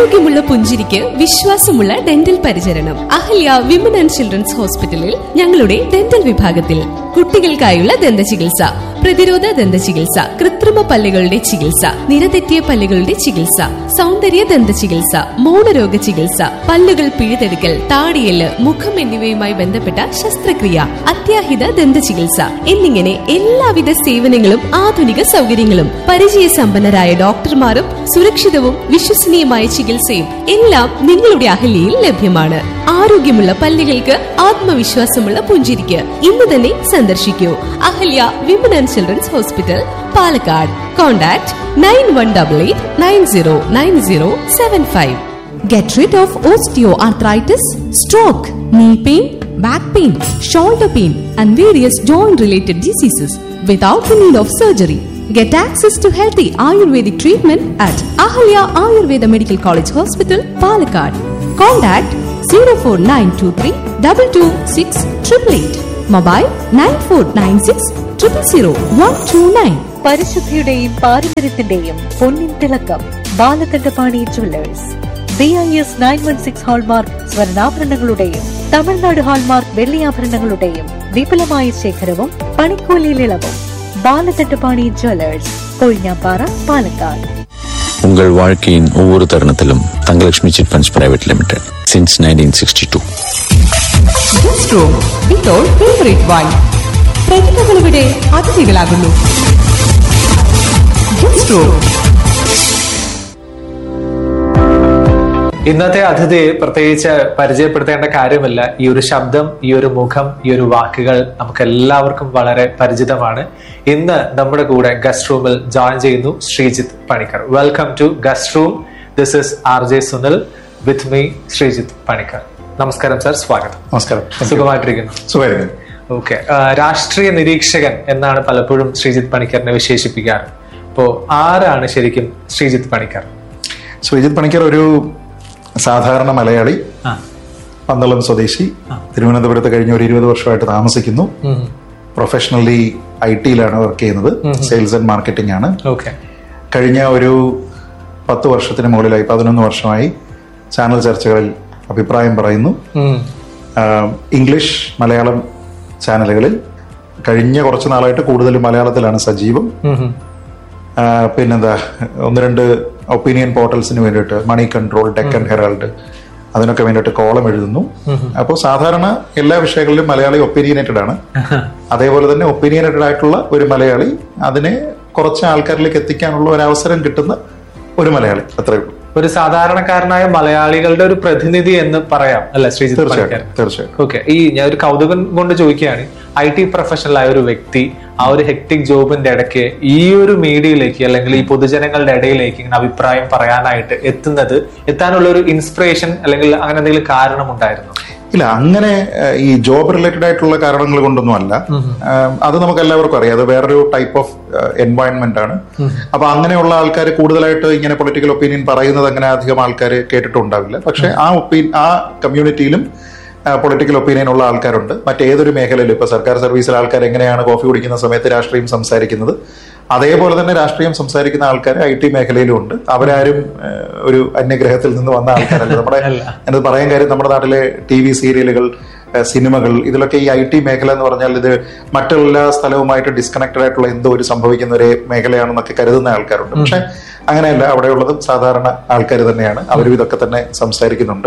ആരോഗ്യമുള്ള പുഞ്ചിരിക്ക് വിശ്വാസമുള്ള ഡെന്റൽ പരിചരണം അഹല്യ വിമൻ ആൻഡ് ചിൽഡ്രൻസ് ഹോസ്പിറ്റലിൽ ഞങ്ങളുടെ ഡെന്റൽ വിഭാഗത്തിൽ കുട്ടികൾക്കായുള്ള ദന്ത ചികിത്സ പ്രതിരോധ ദന്ത ചികിത്സ കൃത്രിമ പല്ലുകളുടെ ചികിത്സ നിരതെറ്റിയ പല്ലുകളുടെ ചികിത്സ സൗന്ദര്യ ദന്ത ചികിത്സ മൗനരോഗ ചികിത്സ പല്ലുകൾ പിഴുതെടുക്കൽ താടിയല് മുഖം എന്നിവയുമായി ബന്ധപ്പെട്ട ശസ്ത്രക്രിയ അത്യാഹിത ദന്ത ചികിത്സ എന്നിങ്ങനെ എല്ലാവിധ സേവനങ്ങളും ആധുനിക സൗകര്യങ്ങളും പരിചയസമ്പന്നരായ ഡോക്ടർമാരും സുരക്ഷിതവും വിശ്വസനീയമായ ചികിത്സയും എല്ലാം നിങ്ങളുടെ അഹല്യയിൽ ലഭ്യമാണ് ആരോഗ്യമുള്ള പല്ലുകൾക്ക് ആത്മവിശ്വാസമുള്ള പുഞ്ചിരിക്ക് ഇന്ന് തന്നെ സന്ദർശിക്കൂ Ahalya women and children's hospital Palakkad contact nine one double eight nine zero nine zero seven five Get rid of osteoarthritis, stroke, knee pain, back pain, shoulder pain, and various joint related diseases without the need of surgery. Get access to healthy Ayurvedic treatment at Ahalya Ayurveda Medical College Hospital, Palakkad. Contact 04923 226 888. Mobile 9496 000 129. പരിശുദ്ധിയുടെയും പാരമ്പര്യത്തിന്റെയും പൊന്നിൻ തിളക്കം Balakandapani jewellers B I S nine one six hallmark സ്വർണ്ണാഭരണങ്ങളുടെയും Tamil Nadu hallmark വെള്ളിയാഭരണങ്ങളുടെയും വിപുലമായ ശേഖരവും പണിക്കൂലിയിൽ ഇളവും ബാലകണ്ഠപാണി ജുവല്ലേഴ്സ് കൊഴിഞ്ഞാപ്പാറ പാലക്കാട് உங்கள் வாழ்க்கையின் ஒவ்வொரு தருணத்திலும் Thangalakshmi chit funds private limited since nineteen sixty two guest room ഇപ്പോൾ ഫേവറേറ്റ് വൈൻ പ്രതിഭകളിവിടെ അതിഥികളാകുന്നു ഗസ്റ്റ് റൂം ഇന്നത്തെ അതിഥിയെ പ്രത്യേകിച്ച് പരിചയപ്പെടുത്തേണ്ട കാര്യമില്ല ഈ ഒരു ശബ്ദം ഈ ഒരു മുഖം ഈ ഒരു വാക്കുകൾ നമുക്ക് എല്ലാവർക്കും വളരെ പരിചിതമാണ് ഇന്ന് നമ്മുടെ കൂടെ ഗസ്റ്റ് റൂമിൽ ജോയിൻ ചെയ്യുന്നു Sreejith Panicker welcome to guest room this is R J Sunil with me Sreejith Panicker നമസ്കാരം സർ സ്വാഗതം നമസ്കാരം സുഖമായിട്ടിരിക്കുന്നു സുഖമായിരുന്നു ഓക്കെ രാഷ്ട്രീയ നിരീക്ഷകൻ എന്നാണ് പലപ്പോഴും ശ്രീജിത്ത് പണിക്കറിനെ വിശേഷിപ്പിക്കാറ് അപ്പോ ആരാണ് ശരിക്കും ശ്രീജിത്ത് പണിക്കർ ശ്രീജിത്ത് പണിക്കർ ഒരു സാധാരണ മലയാളി ആ പന്തളം സ്വദേശി തിരുവനന്തപുരത്ത് കഴിഞ്ഞ ഒരു ഇരുപത് വർഷമായിട്ട് താമസിക്കുന്നു ഉം. പ്രൊഫഷണലി ഐ ടിയിലാണ് വർക്ക് ചെയ്യുന്നത് സെയിൽസ് ആൻഡ് മാർക്കറ്റിംഗ് ആണ് ഓക്കെ കഴിഞ്ഞ ഒരു പത്ത് വർഷത്തിന് മുകളിലായി പതിനൊന്ന് വർഷമായി ചാനൽ ചർച്ചകളിൽ അഭിപ്രായം പറയുന്നു ഉം. ആഹ് ഇംഗ്ലീഷ് മലയാളം ചാനലുകളിൽ കഴിഞ്ഞ കുറച്ച് നാളായിട്ട് കൂടുതലും മലയാളത്തിലാണ് സജീവം ഉം ഉം. ആഹ് പിന്നെന്താ ഒന്ന് രണ്ട് ഒപ്പീനിയൻ പോർട്ടൽസിന് വേണ്ടിയിട്ട് മണി കൺട്രോൾ ഡെക്കൻ ഹെറാൾഡ് അതിനൊക്കെ വേണ്ടിയിട്ട് കോളം എഴുതുന്നു അപ്പോൾ സാധാരണ എല്ലാ വിഷയങ്ങളിലും മലയാളി ഒപ്പീനിയനേറ്റഡ് ആണ് അതേപോലെ തന്നെ ഒപ്പീനിയനേറ്റഡ് ആയിട്ടുള്ള ഒരു മലയാളി അതിനെ കുറച്ച് ആൾക്കാരിലേക്ക് എത്തിക്കാനുള്ള ഒരു അവസരം കിട്ടുന്ന ഒരു മലയാളി അത്രേ ഉള്ളൂ ഒരു സാധാരണക്കാരനായ മലയാളികളുടെ ഒരു പ്രതിനിധി എന്ന് പറയാം അല്ലെ ശ്രീജിത്ത് പണിക്കർ തീർച്ചയായിട്ടും തീർച്ചയായിട്ടും ഓക്കെ ഈ ഞാൻ ഒരു കൗതുകം കൊണ്ട് ചോദിക്കുകയാണ് ഐ ടി പ്രൊഫഷണൽ ആയ ഒരു വ്യക്തി ആ ഒരു ഹെക്ടിക് ജോബിന്റെ ഇടയ്ക്ക് ഈ ഒരു മീഡിയയിലേക്ക് അല്ലെങ്കിൽ ഈ പൊതുജനങ്ങളുടെ ഇടയിലേക്ക് ഇങ്ങനെ അഭിപ്രായം പറയാനായിട്ട് എത്തുന്നത് എത്താനുള്ള ഒരു ഇൻസ്പിറേഷൻ അല്ലെങ്കിൽ അങ്ങനെ എന്തെങ്കിലും കാരണം ഉണ്ടായിരുന്നു ഇല്ല അങ്ങനെ ഏഹ്, ഈ ജോബ് റിലേറ്റഡ് ആയിട്ടുള്ള കാരണങ്ങൾ കൊണ്ടൊന്നും അല്ല ഏഹ്, അത് നമുക്ക് എല്ലാവർക്കും അറിയാം അത് വേറൊരു ടൈപ്പ് ഓഫ് എൻവയൺമെന്റ് ആണ് അപ്പൊ അങ്ങനെയുള്ള ആൾക്കാർ കൂടുതലായിട്ട് ഇങ്ങനെ പൊളിറ്റിക്കൽ ഒപ്പീനിയൻ പറയുന്നത് അങ്ങനെ അധികം ആൾക്കാർ കേട്ടിട്ടുണ്ടാവില്ല പക്ഷെ ആ ഒപ്പീൻ ആ കമ്മ്യൂണിറ്റിയിലും പൊളിറ്റിക്കൽ ഒപ്പീനിയൻ ഉള്ള ആൾക്കാരുണ്ട് മറ്റേതൊരു മേഖലയിലും ഇപ്പൊ സർക്കാർ സർവീസിൽ ആൾക്കാർ എങ്ങനെയാണ് കോഫി കുടിക്കുന്ന സമയത്ത് രാഷ്ട്രീയം സംസാരിക്കുന്നത് അതേപോലെ തന്നെ രാഷ്ട്രീയം സംസാരിക്കുന്ന ആൾക്കാർ ഐ ടി മേഖലയിലും ഉണ്ട് അവരാരും ഏഹ്, ഒരു അന്യഗ്രഹത്തിൽ നിന്ന് വന്ന ആൾക്കാരല്ല നമ്മുടെ എന്നത് പറയാൻ കാര്യം നമ്മുടെ നാട്ടിലെ ടി വി സീരിയലുകൾ ഏഹ്, സിനിമകൾ ഇതിലൊക്കെ ഈ ഐ ടി മേഖല എന്ന് പറഞ്ഞാൽ ഇത് മറ്റെല്ലാ സ്ഥലവുമായിട്ട് ഡിസ്കണക്റ്റഡ് ആയിട്ടുള്ള എന്തോ ഒരു സംഭവിക്കുന്ന ഒരു മേഖലയാണെന്നൊക്കെ കരുതുന്ന ആൾക്കാരുണ്ട് പക്ഷെ അങ്ങനെയല്ല അവിടെയുള്ളതും സാധാരണ ആൾക്കാർ തന്നെയാണ് അവരും ഇതൊക്കെ തന്നെ സംസാരിക്കുന്നുണ്ട്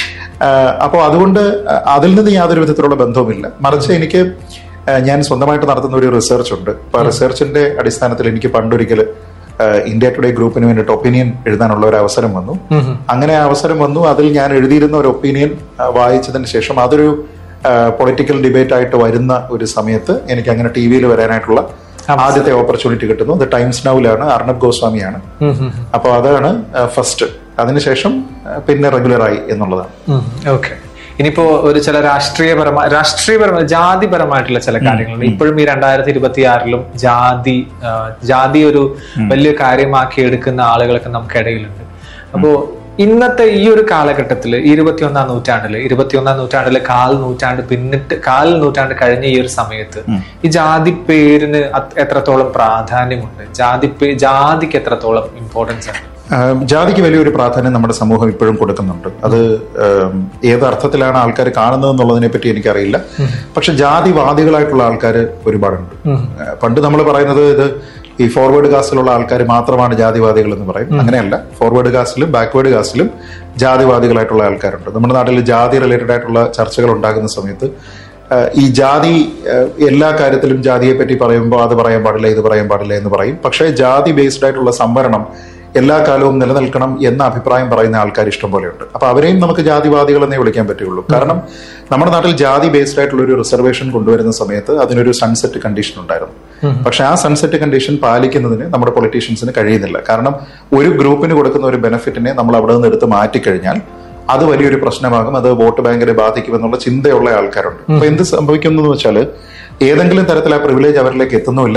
അപ്പോൾ അതുകൊണ്ട് അതിൽ നിന്ന് യാതൊരു വിധത്തിലുള്ള ബന്ധവുമില്ല മറിച്ച് എനിക്ക് ഏഹ്, ഞാൻ സ്വന്തമായിട്ട് നടത്തുന്ന ഒരു റിസർച്ച് ഉണ്ട് അപ്പൊ ആ റിസർച്ചിന്റെ അടിസ്ഥാനത്തിൽ എനിക്ക് പണ്ടൊരിക്കൽ ഏഹ്, ഇന്ത്യ ടുഡേ ഗ്രൂപ്പിന് വേണ്ടിയിട്ട് ഒപ്പീനിയൻ എഴുതാനുള്ള ഒരു അവസരം വന്നു അങ്ങനെ ആ അവസരം വന്നു അതിൽ ഞാൻ എഴുതിയിരുന്ന ഒരു ഒപ്പീനിയൻ വായിച്ചതിന് ശേഷം അതൊരു പൊളിറ്റിക്കൽ ഡിബേറ്റ് ആയിട്ട് വരുന്ന ഒരു സമയത്ത് എനിക്ക് അങ്ങനെ ടി വിയിൽ വരാനായിട്ടുള്ള ആദ്യത്തെ ഓപ്പർച്യൂണിറ്റി കിട്ടുന്നു അത് ടൈംസ് നൗലാണ് അർണബ് ഗോസ്വാമിയാണ് അപ്പോൾ അതാണ് ഫസ്റ്റ് അതിനുശേഷം ആ, പിന്നെ റെഗുലറായി എന്നുള്ളതാണ് ഓക്കെ ഇനിയിപ്പോ ഒരു ചില രാഷ്ട്രീയപരമായ രാഷ്ട്രീയപരമായ ജാതിപരമായിട്ടുള്ള ചില കാര്യങ്ങളുണ്ട് ഇപ്പോഴും ഈ രണ്ടായിരത്തി ഇരുപത്തി ആറിലും ജാതി ആ, ജാതി ഒരു വലിയ കാര്യമാക്കി എടുക്കുന്ന ആളുകളൊക്കെ നമുക്കിടയിലുണ്ട് അപ്പോ ഇന്നത്തെ ഈ ഒരു കാലഘട്ടത്തിൽ ഇരുപത്തിയൊന്നാം നൂറ്റാണ്ടില് ഇരുപത്തിയൊന്നാം നൂറ്റാണ്ടില് കാൽ നൂറ്റാണ്ട് പിന്നിട്ട് കാൽ നൂറ്റാണ്ട് കഴിഞ്ഞ ഈ ഒരു സമയത്ത് ഈ ജാതി പേരിന് അത് എത്രത്തോളം പ്രാധാന്യമുണ്ട് ജാതി പേ ജാതിക്ക് എത്രത്തോളം ഇമ്പോർട്ടൻസ് ആണ് ആം, ജാതിക്ക് വലിയൊരു പ്രാധാന്യം നമ്മുടെ സമൂഹം ഇപ്പോഴും കൊടുക്കുന്നുണ്ട് അത് ആം, ഏത് അർത്ഥത്തിലാണ് ആൾക്കാർ കാണുന്നത് എന്നുള്ളതിനെ പറ്റി എനിക്കറിയില്ല പക്ഷെ ജാതിവാദികളായിട്ടുള്ള ആൾക്കാർ ഒരുപാടുണ്ട് ആ, പണ്ട് നമ്മൾ പറയുന്നത് ഇത് ഈ ഫോർവേഡ് കാസ്റ്റിലുള്ള ആൾക്കാർ മാത്രമാണ് ജാതിവാദികൾ എന്ന് പറയും അങ്ങനെയല്ല ഫോർവേഡ് കാസ്റ്റിലും ബാക്ക്വേർഡ് കാസ്റ്റിലും ജാതിവാദികളായിട്ടുള്ള ആൾക്കാരുണ്ട് നമ്മുടെ നാട്ടിൽ ജാതി റിലേറ്റഡ് ആയിട്ടുള്ള ചർച്ചകൾ ഉണ്ടാകുന്ന സമയത്ത് ആ, ഈ ജാതി ആ, എല്ലാ കാര്യത്തിലും ജാതിയെ പറ്റി പറയുമ്പോൾ അത് പറയാൻ പാടില്ല ഇത് പറയാൻ പാടില്ല എന്ന് പറയും പക്ഷേ ജാതി ബേസ്ഡ് ആയിട്ടുള്ള സംവരണം എല്ലാ കാലവും നിലനിൽക്കണം എന്ന അഭിപ്രായം പറയുന്ന ആൾക്കാർ ഇഷ്ടം പോലെയുണ്ട് അപ്പൊ അവരെയും നമുക്ക് ജാതിവാദികൾ എന്നേ വിളിക്കാൻ പറ്റുള്ളൂ കാരണം നമ്മുടെ നാട്ടിൽ ജാതി ബേസ്ഡ് ആയിട്ടുള്ള ഒരു റിസർവേഷൻ കൊണ്ടുവരുന്ന സമയത്ത് അതിനൊരു സൺസെറ്റ് കണ്ടീഷൻ ഉണ്ടായിരുന്നു പക്ഷെ ആ സൺസെറ്റ് കണ്ടീഷൻ പാലിക്കുന്നതിന് നമ്മുടെ പൊളിറ്റീഷ്യൻസിന് കഴിയുന്നില്ല കാരണം ഒരു ഗ്രൂപ്പിന് കൊടുക്കുന്ന ഒരു ബെനിഫിറ്റിനെ നമ്മൾ അവിടെ നിന്ന് എടുത്ത് മാറ്റിക്കഴിഞ്ഞാൽ അത് വലിയൊരു പ്രശ്നമാകും അത് വോട്ട് ബാങ്കിനെ ബാധിക്കുമെന്നുള്ള ചിന്തയുള്ള ആൾക്കാരുണ്ട് അപ്പൊ എന്ത് സംഭവിക്കുന്നു എന്ന് വെച്ചാൽ ഏതെങ്കിലും തരത്തിൽ ആ പ്രിവിലേജ് അവരിലേക്ക് എത്തുന്നുമില്ല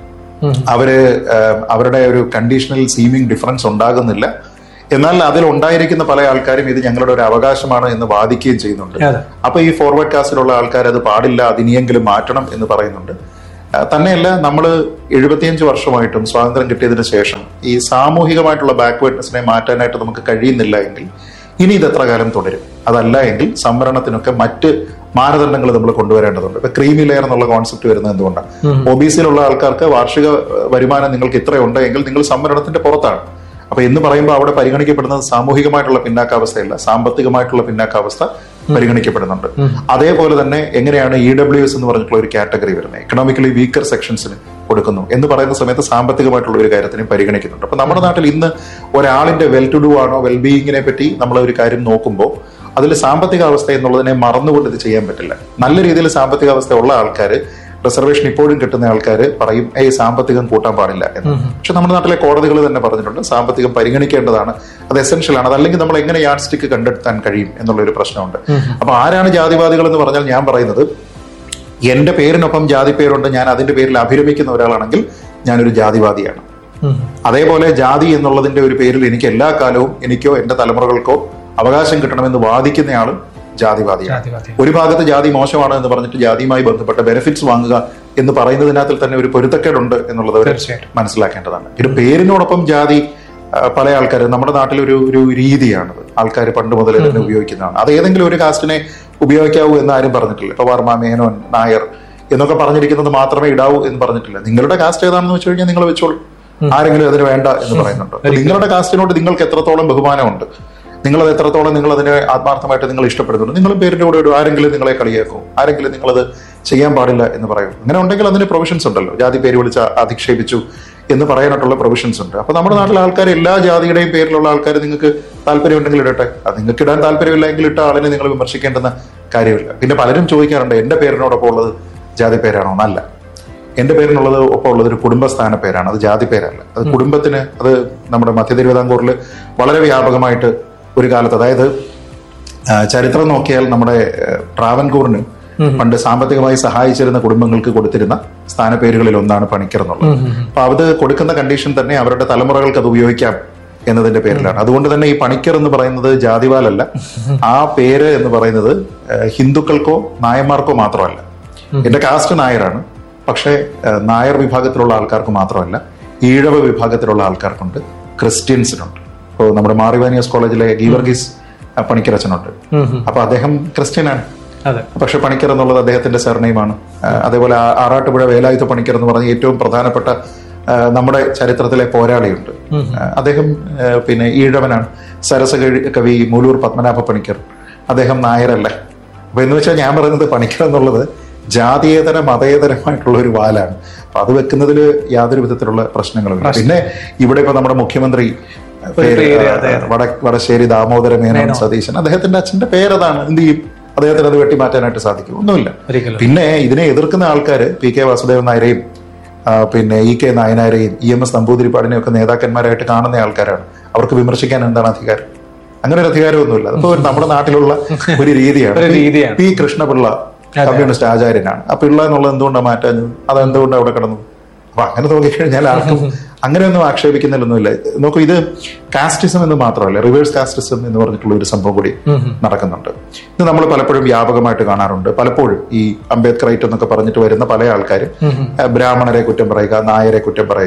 അവര് ആം, അവരുടെ ഒരു കണ്ടീഷണൽ സീമിംഗ് ഡിഫറൻസ് ഉണ്ടാകുന്നില്ല എന്നാൽ അതിൽ ഉണ്ടായിരിക്കുന്ന പല ആൾക്കാരും ഇത് ഞങ്ങളുടെ ഒരു അവകാശമാണ് എന്ന് വാദിക്കുകയും ചെയ്യുന്നുണ്ട് അതെ. അപ്പൊ ഈ ഫോർവേഡ് കാസ്റ്റിലുള്ള ആൾക്കാർ അത് പാടില്ല അതിനിയെങ്കിലും മാറ്റണം എന്ന് പറയുന്നുണ്ട് ആ, തന്നെയല്ല നമ്മൾ എഴുപത്തിയഞ്ച് വർഷമായിട്ടും സ്വാതന്ത്ര്യം കിട്ടിയതിനു ശേഷം ഈ സാമൂഹികമായിട്ടുള്ള ബാക്ക്വേർഡ്നെസ്സിനെ മാറ്റാനായിട്ട് നമുക്ക് കഴിയുന്നില്ല എങ്കിൽ ഇനി ഇത് എത്ര കാലം തുടരും അതല്ല എങ്കിൽ സംവരണത്തിനൊക്കെ മറ്റ് മാനദണ്ഡങ്ങൾ നമ്മൾ കൊണ്ടുവരേണ്ടതുണ്ട് ഇപ്പൊ ക്രീമി ലെയർ എന്നുള്ള കോൺസെപ്റ്റ് വരുന്നത് എന്തുകൊണ്ടാണ് ഒ ബി സിയിലുള്ള ആൾക്കാർക്ക് വാർഷിക ഏഹ്, വരുമാനം നിങ്ങൾക്ക് ഇത്രയുണ്ട് എങ്കിൽ നിങ്ങൾ സംവരണത്തിന്റെ പുറത്താണ് അപ്പൊ എന്ന് പറയുമ്പോൾ അവിടെ പരിഗണിക്കപ്പെടുന്നത് സാമൂഹികമായിട്ടുള്ള പിന്നാക്കാവസ്ഥയല്ല സാമ്പത്തികമായിട്ടുള്ള പിന്നാക്കാവസ്ഥ പരിഗണിക്കപ്പെടുന്നുണ്ട് അതേപോലെ തന്നെ എങ്ങനെയാണ് ഇ ഡബ്ല്യു എസ് എന്ന് പറഞ്ഞിട്ടുള്ള ഒരു കാറ്റഗറി വരുന്നത് എക്കണോമിക്കലി വീക്കർ സെക്ഷൻസിന് കൊടുക്കുന്നു എന്ന് പറയുന്ന സമയത്ത് സാമ്പത്തികമായിട്ടുള്ള ഒരു കാര്യത്തിനെ പരിഗണിക്കുന്നുണ്ട് അപ്പൊ നമ്മുടെ നാട്ടിൽ ഇന്ന് ഒരാളിന്റെ വെൽ ടു ഡു ആണോ വെൽബീയിങ്ങിനെ പറ്റി നമ്മൾ ഒരു കാര്യം നോക്കുമ്പോൾ അതിൽ സാമ്പത്തിക അവസ്ഥ എന്നുള്ളതിനെ മറന്നുകൊണ്ട് ഇത് ചെയ്യാൻ പറ്റില്ല നല്ല രീതിയിൽ സാമ്പത്തിക അവസ്ഥ ഉള്ള ആൾക്കാർ റിസർവേഷൻ ഇപ്പോഴും കിട്ടുന്ന ആൾക്കാർ പറയും ഏയ് സാമ്പത്തികം കൂട്ടാൻ പാടില്ല എന്ന് പക്ഷെ നമ്മുടെ നാട്ടിലെ കോടതികൾ തന്നെ പറഞ്ഞിട്ടുണ്ട് സാമ്പത്തികം പരിഗണിക്കേണ്ടതാണ് അത് എസെൻഷ്യൽ ആണ് അതല്ലെങ്കിൽ നമ്മൾ എങ്ങനെ യാഡ് സ്റ്റിക്ക് കണ്ടെത്താൻ കഴിയും എന്നുള്ളൊരു പ്രശ്നമുണ്ട് അപ്പൊ ആരാണ് ജാതിവാദികൾ എന്ന് പറഞ്ഞാൽ ഞാൻ പറയുന്നത് എന്റെ പേരിനൊപ്പം ജാതി പേരുണ്ട് ഞാൻ അതിന്റെ പേരിൽ അഭിരമിക്കുന്ന ഒരാളാണെങ്കിൽ ഞാനൊരു ജാതിവാദിയാണ് അതേപോലെ ജാതി എന്നുള്ളതിന്റെ ഒരു പേരിൽ എനിക്ക് എല്ലാ കാലവും എനിക്കോ എന്റെ തലമുറകൾക്കോ അവകാശം കിട്ടണമെന്ന് വാദിക്കുന്നയാളും ജാതിവാദിയാണ് ജാതിവാദി. ഒരു ഭാഗത്ത് ജാതി മോശമാണ് എന്ന് പറഞ്ഞിട്ട് ജാതിയുമായി ബന്ധപ്പെട്ട ബെനിഫിറ്റ്സ് വാങ്ങുക എന്ന് പറയുന്നതിനകത്തിൽ തന്നെ ഒരു പൊരുത്തക്കേടുണ്ട് എന്നുള്ളത് അവർ തീർച്ചയായിട്ടും. മനസ്സിലാക്കേണ്ടതാണ് ഒരു പേരിനോടൊപ്പം ജാതി ആ, പല ആൾക്കാർ നമ്മുടെ നാട്ടിലൊരു ഒരു രീതിയാണത് ആൾക്കാർ പണ്ട് മുതലേ തന്നെ ഉപയോഗിക്കുന്നതാണ് അത് ഏതെങ്കിലും ഒരു കാസ്റ്റിനെ ഉപയോഗിക്കാവൂ എന്ന് ആരും പറഞ്ഞിട്ടില്ല ഇപ്പൊ വർമ്മ മേനോൻ നായർ എന്നൊക്കെ പറഞ്ഞിരിക്കുന്നത് മാത്രമേ ഇടാവൂ എന്ന് പറഞ്ഞിട്ടില്ല നിങ്ങളുടെ കാസ്റ്റ് ഏതാണെന്ന് വെച്ച് കഴിഞ്ഞാൽ നിങ്ങൾ വെച്ചോളൂ ആരെങ്കിലും അതിന് വേണ്ട എന്ന് പറയുന്നുണ്ട് അപ്പൊ നിങ്ങളുടെ കാസ്റ്റിനോട് നിങ്ങൾക്ക് എത്രത്തോളം ബഹുമാനമുണ്ട് നിങ്ങളത് എത്രത്തോളം നിങ്ങൾ അതിനെ ആത്മാർത്ഥമായിട്ട് നിങ്ങൾ ഇഷ്ടപ്പെടുന്നുണ്ട് നിങ്ങളും പേരിന്റെ കൂടെ ഒരു ആരെങ്കിലും നിങ്ങളെ കളിയാക്കും ആരെങ്കിലും നിങ്ങളത് ചെയ്യാൻ പാടില്ല എന്ന് പറയും അങ്ങനെ ഉണ്ടെങ്കിൽ അതിന് പ്രൊവിഷൻസ് ഉണ്ടല്ലോ ജാതി പേര് വിളിച്ച് അധിക്ഷേപിച്ചു എന്ന് പറയാനായിട്ടുള്ള പ്രൊവിഷൻസ് ഉണ്ട് അപ്പൊ നമ്മുടെ നാട്ടിലെ ആൾക്കാർ എല്ലാ ജാതിയുടെയും പേരിലുള്ള ആൾക്കാർ നിങ്ങൾക്ക് താല്പര്യമുണ്ടെങ്കിൽ ഇടട്ടെ അത് നിങ്ങൾക്ക് ഇടാൻ താല്പര്യമില്ല എങ്കിൽ ഇട്ട ആളിനെ നിങ്ങൾ വിമർശിക്കേണ്ടുന്ന കാര്യമില്ല പിന്നെ പലരും ചോദിക്കാറുണ്ട് എന്റെ പേരിനോടൊപ്പം ഉള്ളത് ജാതി പേരാണോ എന്നല്ല എന്റെ പേരിനുള്ളത് ഒപ്പം ഉള്ളത് ഒരു കുടുംബസ്ഥാന പേരാണ് അത് ജാതി പേരല്ല അത് കുടുംബത്തിന് അത് നമ്മുടെ മധ്യ തിരുവിതാംകൂറിൽ വളരെ വ്യാപകമായിട്ട് ഒരു കാലത്ത് അതായത് ആ, ചരിത്രം നോക്കിയാൽ നമ്മുടെ ഏഹ്, ട്രാവൻകൂറിന് പണ്ട് സാമ്പത്തികമായി സഹായിച്ചിരുന്ന കുടുംബങ്ങൾക്ക് കൊടുത്തിരുന്ന സ്ഥാനപ്പേരുകളിൽ ഒന്നാണ് പണിക്കർ എന്നുള്ളത് അപ്പൊ അത് കൊടുക്കുന്ന കണ്ടീഷൻ തന്നെ അവരുടെ തലമുറകൾക്ക് അത് ഉപയോഗിക്കാം എന്നതിന്റെ പേരിലാണ് അതുകൊണ്ട് തന്നെ ഈ പണിക്കർ എന്ന് പറയുന്നത് ജാതിവാലല്ല ആ പേര് എന്ന് പറയുന്നത് ഏഹ്, ഹിന്ദുക്കൾക്കോ നായന്മാർക്കോ മാത്രമല്ല എന്റെ കാസ്റ്റ് നായരാണ് പക്ഷേ ഏഹ്, നായർ വിഭാഗത്തിലുള്ള ആൾക്കാർക്ക് മാത്രമല്ല ഈഴവ വിഭാഗത്തിലുള്ള ആൾക്കാർക്കുണ്ട് ക്രിസ്ത്യൻസിനുണ്ട് ഇപ്പോൾ നമ്മുടെ മാറിവാനിയസ് കോളേജിലെ ഗീവർഗീസ് അഹ്, പണിക്കരച്ചനുണ്ട് അപ്പൊ അദ്ദേഹം ക്രിസ്ത്യനാണ് അതെ പക്ഷെ പണിക്കർ എന്നുള്ളത് അദ്ദേഹത്തിന്റെ സർനെയിമാണ് അതേപോലെ ആ- ആറാട്ടുപുഴ വേലായുധ പണിക്കർ എന്ന് പറഞ്ഞ ഏറ്റവും പ്രധാനപ്പെട്ട ആ, നമ്മുടെ ചരിത്രത്തിലെ പോരാളിയുണ്ട് ആ, അദ്ദേഹം ആ, പിന്നെ ഈഴവനാണ് സരസ കവി- കവി മൂലൂർ പത്മനാഭ പണിക്കർ അദ്ദേഹം നായരല്ല അപ്പൊ എന്ന് വെച്ചാൽ ഞാൻ പറയുന്നത് പണിക്കർ എന്നുള്ളത് ജാതീയതര മതേതരമായിട്ടുള്ള ഒരു വാലാണ് അപ്പൊ അത് വെക്കുന്നതിൽ യാതൊരു വിധത്തിലുള്ള പ്രശ്നങ്ങളുമില്ല പിന്നെ ഇവിടെ ഇപ്പൊ നമ്മുടെ മുഖ്യമന്ത്രി പേര് പേര്, അതെ, അതെ. വട വടശ്ശേരി ദാമോദര മേനോൻ സതീശൻ അദ്ദേഹത്തിന്റെ അച്ഛന്റെ പേരതാണ് എന്ത് ചെയ്യും അദ്ദേഹത്തിന് അത് വെട്ടിമാറ്റാനായിട്ട് സാധിക്കും ഒന്നുമില്ല ഒരിക്കലും. പിന്നെ ഇതിനെ എതിർക്കുന്ന ആൾക്കാർ പി കെ വാസുദേവൻ നായരെയും ആ, പിന്നെ ഇ കെ നായനാരെയും ഇ എം എസ് നമ്പൂതിരിപ്പാടിനെയും ഒക്കെ നേതാക്കന്മാരായിട്ട് കാണുന്ന ആൾക്കാരാണ് അവർക്ക് വിമർശിക്കാൻ എന്താണ് അധികാരം അങ്ങനെ ഒരു അധികാരമൊന്നുമില്ല അതിപ്പോ ഒരു നമ്മുടെ നാട്ടിലുള്ള ഒരു രീതിയാണ് ഒരു രീതിയാണ്. പി കൃഷ്ണപിള്ള കമ്മ്യൂണിസ്റ്റ് ആചാര്യനാണ് ആ പിള്ള എന്നുള്ളത് എന്തുകൊണ്ടാണ് മാറ്റാഞ്ഞത് അത് എന്തുകൊണ്ടാണ് അവിടെ കിടന്നത് അപ്പൊ അങ്ങനെ നോക്കിക്കഴിഞ്ഞാൽ ആർക്കും അങ്ങനെയൊന്നും ആക്ഷേപിക്കുന്നില്ലൊന്നുമില്ല നോക്കൂ ഇത് കാസ്റ്റിസം എന്ന് മാത്രമല്ല റിവേഴ്സ് കാസ്റ്റിസം എന്ന് പറഞ്ഞിട്ടുള്ള ഒരു സംഭവം കൂടി നടക്കുന്നുണ്ട് ഇത് നമ്മൾ പലപ്പോഴും വ്യാപകമായിട്ട് കാണാറുണ്ട് പലപ്പോഴും ഈ അംബേദ്കറൈറ്റ് എന്നൊക്കെ പറഞ്ഞിട്ട് വരുന്ന പല ആൾക്കാരും ഏഹ്, ബ്രാഹ്മണരെ കുറ്റം പറയുക നായരെ കുറ്റം പറയുക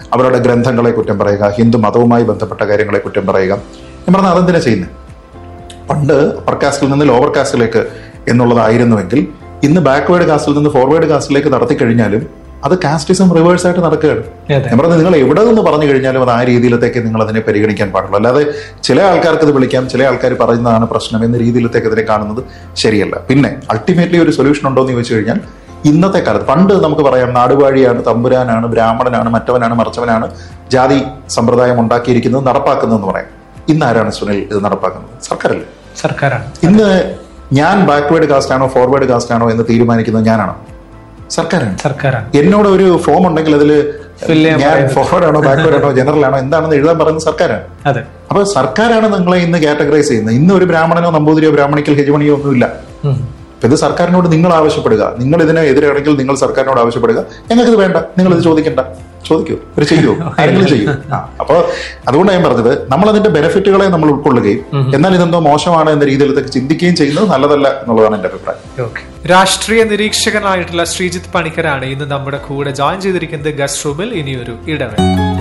അവരുടെ ഗ്രന്ഥങ്ങളെ കുറ്റം പറയുക ഹിന്ദു മതവുമായി ബന്ധപ്പെട്ട കാര്യങ്ങളെ കുറ്റം പറയുക ഞാൻ പറഞ്ഞാൽ അതെന്തിനാ ചെയ്യുന്നത് പണ്ട് അപ്പർ കാസ്റ്റിൽ നിന്ന് ലോവർ കാസ്റ്റിലേക്ക് എന്നുള്ളതായിരുന്നുവെങ്കിൽ ഇന്ന് ബാക്ക്വേർഡ് കാസ്റ്റിൽ നിന്ന് ഫോർവേഡ് കാസ്റ്റിലേക്ക് നടത്തി കഴിഞ്ഞാലും അത് കാസ്റ്റിസം റിവേഴ്സ് ആയിട്ട് നടക്കുകയാണ് അതെ. ഞാൻ പറഞ്ഞത് നിങ്ങൾ എവിടെ നിന്ന് പറഞ്ഞു കഴിഞ്ഞാലും അത് ആ രീതിയിലത്തേക്ക് നിങ്ങൾ അതിനെ പരിഗണിക്കാൻ പാടുള്ളൂ അല്ലാതെ ചില ആൾക്കാർക്ക് ഇത് വിളിക്കാം ചില ആൾക്കാർ പറയുന്നതാണ് പ്രശ്നം എന്ന രീതിയിലത്തേക്ക് അതിനെ കാണുന്നത് ശരിയല്ല പിന്നെ അൾട്ടിമേറ്റ്ലി ഒരു സൊല്യൂഷൻ ഉണ്ടോ എന്ന് ചോദിച്ചു കഴിഞ്ഞാൽ ഇന്നത്തെ കാലത്ത് പണ്ട് നമുക്ക് പറയാം നാടുവാഴിയാണ് തമ്പുരാനാണ് ബ്രാഹ്മണനാണ് മറ്റവനാണ് മറിച്ചവനാണ് ജാതി സമ്പ്രദായം ഉണ്ടാക്കിയിരിക്കുന്നത് നടപ്പാക്കുന്നതെന്ന് പറയാം ഇന്ന് ആരാണ് സുനിൽ ഇത് നടപ്പാക്കുന്നത് സർക്കാരല്ലേ സർക്കാരാണ് ഇന്ന് ഞാൻ ബാക്ക്വേർഡ് കാസ്റ്റ് ആണോ ഫോർവേഡ് കാസ്റ്റ് ആണോ എന്ന് തീരുമാനിക്കുന്നത് ഞാനാണോ സർക്കാരാണ് സർക്കാരാണ് എന്നോട് ഒരു ഫോം ഉണ്ടെങ്കിൽ അതിൽ Fill ചെയ്യാൻ ഞാൻ പറയുന്നത്. ഫോർവേഡ് ആണോ ബാക്ക്വേർഡ് ആണോ ജനറൽ ആണോ എന്താണെന്ന് എഴുതാൻ പറയുന്നത് സർക്കാരാണ് അതെ അപ്പൊ സർക്കാരാണ് നിങ്ങളെ ഇന്ന് കാറ്റഗറൈസ് ചെയ്യുന്നത് ഇന്ന് ഒരു ബ്രാഹ്മണനോ നമ്പൂതിരിയോ ബ്രാഹ്മണിക്കൽ ഹെജമണിയോ ഒന്നുമില്ല ഉം. അപ്പൊ ഇത് സർക്കാരിനോട് നിങ്ങൾ ആവശ്യപ്പെടുക നിങ്ങൾ ഇതിന് എതിരാണെങ്കിൽ നിങ്ങൾ സർക്കാരിനോട് ആവശ്യപ്പെടുക ഞങ്ങൾക്ക് ഇത് വേണ്ട നിങ്ങൾ ഇത് ചോദിക്കണ്ട ചോദിക്കൂ ഒരു ചെയ്യൂ ആരെങ്കിലും ചെയ്യൂ ആ, അപ്പൊ അതുകൊണ്ടാണ് ഞാൻ പറഞ്ഞത് നമ്മൾ അതിന്റെ ബെനിഫിറ്റുകളെ നമ്മൾ ഉൾക്കൊള്ളുകയും എന്നാൽ ഇതെന്തോ മോശമാണ് എന്ന രീതിയിലേക്ക് ചിന്തിക്കുകയും ചെയ്യുന്നത് നല്ലതല്ല എന്നുള്ളതാണ് എന്റെ അഭിപ്രായം ഓക്കെ രാഷ്ട്രീയ നിരീക്ഷകനായിട്ടുള്ള ശ്രീജിത്ത് പണിക്കരാണ് ഇന്ന് നമ്മുടെ കൂടെ ജോയിൻ ചെയ്തിരിക്കുന്നത് ഗസ്റ്റ് റൂമിൽ ഇനിയൊരു ഇടവേള